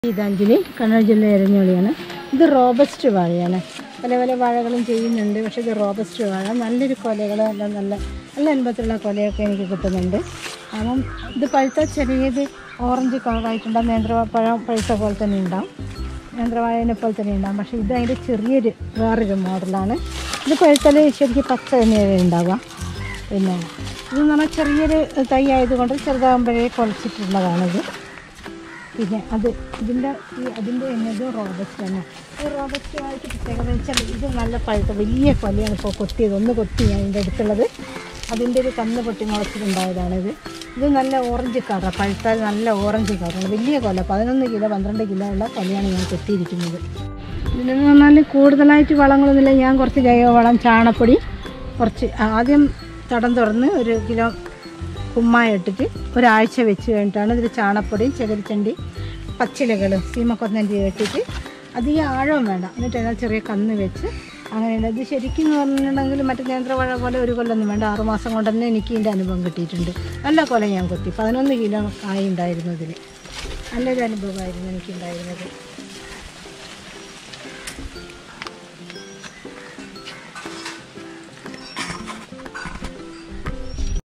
ഗീതാഞ്ജലി കണ്ണൂർ ജില്ല എരഞ്ഞോളിയാണ് ഇത് റോബസ്റ്റ് വാഴയാണ് പല പല വാഴകളും ചെയ്യുന്നുണ്ട് പക്ഷേ ഇത് റോബസ്റ്റ് വാഴ നല്ലൊരു കൊലകൾ നല്ല നല്ല നല്ല അൻപത്തിലുള്ള കൊലയൊക്കെ എനിക്ക് കിട്ടുന്നുണ്ട് അപ്പം ഇത് പഴുത്ത ചെറിയത് ഓറഞ്ച് കളറായിട്ടുണ്ടാകും നേന്ത്രപ്പഴം പഴുത്ത പോലെ തന്നെ ഉണ്ടാവും നേന്ത്രവാഴനെ പോലെ തന്നെ ഉണ്ടാകും പക്ഷേ ഇത് അതിൻ്റെ ചെറിയൊരു വേറൊരു മോഡലാണ് ഇത് പഴുത്താൽ ശരിക്കും പച്ച തന്നെയാണ് ഉണ്ടാവുക പിന്നെ ഇത് നമ്മൾ ചെറിയൊരു തൈ ആയതുകൊണ്ട് ചെറുതാകുമ്പോഴേ കുളച്ചിട്ടുള്ളതാണിത് പിന്നെ അത് ഇതിൻ്റെ ഈ അതിൻ്റെ എന്നത് റോബസ്റ്റ് തന്നെ ഈ റോബസ്റ്റ് ആയിട്ട് പ്രത്യേകത വെച്ചാൽ ഇത് നല്ല പഴുത്ത വലിയ കൊലയാണ് ഇപ്പോൾ കൊത്തിയത് ഒന്ന് കൊത്തി ഞാൻ ഇതിൻ്റെ അടുത്തുള്ളത് അതിൻ്റെ ഒരു കന്ന് പൊട്ടി മുളച്ചിട്ടുണ്ടായതാണിത് ഇത് നല്ല ഓറഞ്ച് കളറാണ് പഴുത്താൽ നല്ല ഓറഞ്ച് കളറാണ് വലിയ കൊല പതിനൊന്ന് കിലോ പന്ത്രണ്ട് കിലോ ഉള്ള കൊലയാണ് ഞാൻ കൊത്തിയിരിക്കുന്നത് ഇതിനെന്ന് പറഞ്ഞാൽ കൂടുതലായിട്ട് വളങ്ങളൊന്നുമില്ല ഞാൻ കുറച്ച് ജൈവവളം ചാണപ്പൊടി കുറച്ച് ആദ്യം തടം തുറന്ന് ഒരു കിലോ കുമ്മായ ഇട്ടിട്ട് ഒരാഴ്ച വെച്ച് കഴിഞ്ഞിട്ടാണ് ഇതിൽ ചാണപ്പൊടിയും ചകിരിച്ചണ്ടി പച്ചിലകൾ സീമക്കൊന്നൻ്റെ ഇട്ടിട്ട് അധികം ആഴവും വേണ്ട എന്നിട്ട് അതിനകത്ത് ചെറിയ കന്ന് വെച്ച് അങ്ങനെയുണ്ട് ഇത് ശരിക്കും എന്ന് പറഞ്ഞിട്ടുണ്ടെങ്കിൽ മറ്റേ നേന്ത്രവാഴ പോലെ ഒരു കൊല്ലൊന്നും വേണ്ട ആറുമാസം കൊണ്ട് തന്നെ എനിക്ക് ഇതിൻ്റെ അനുഭവം കിട്ടിയിട്ടുണ്ട് നല്ല കൊല ഞാൻ കൊത്തി പതിനൊന്ന് കിലോ കായ ഉണ്ടായിരുന്നു ഇതിൽ നല്ലൊരു അനുഭവമായിരുന്നു എനിക്കുണ്ടായിരുന്നത്